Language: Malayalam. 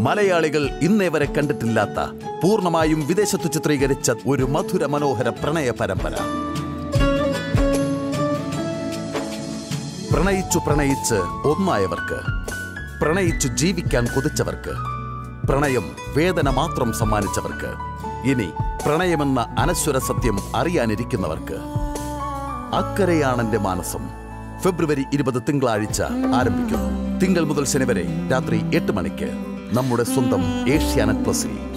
മലയാളികൾ ഇന്നേ വരെ കണ്ടിട്ടില്ലാത്ത പൂർണ്ണമായും വിദേശത്തു ചിത്രീകരിച്ച ഒരു മധുര മനോഹര പ്രണയ പരമ്പര പ്രണയിച്ചു പ്രണയിച്ച് ഒന്നായവർക്ക് പ്രണയിച്ചു ജീവിക്കാൻ കൊതിച്ചവർക്ക് പ്രണയം വേദന മാത്രം സമ്മാനിച്ചവർക്ക് ഇനി പ്രണയമെന്ന അനശ്വര സത്യം അറിയാനിരിക്കുന്നവർക്ക് അക്കരയാണെന്റെ മാനസം ഫെബ്രുവരി ഇരുപത് തിങ്കളാഴ്ച ആരംഭിക്കുന്നു തിങ്കൾ മുതൽ ശനി വരെ രാത്രി എട്ട് മണിക്ക് നമ്മുടെ സ്വന്തം ഏഷ്യാനെറ്റ് പ്ലസിൽ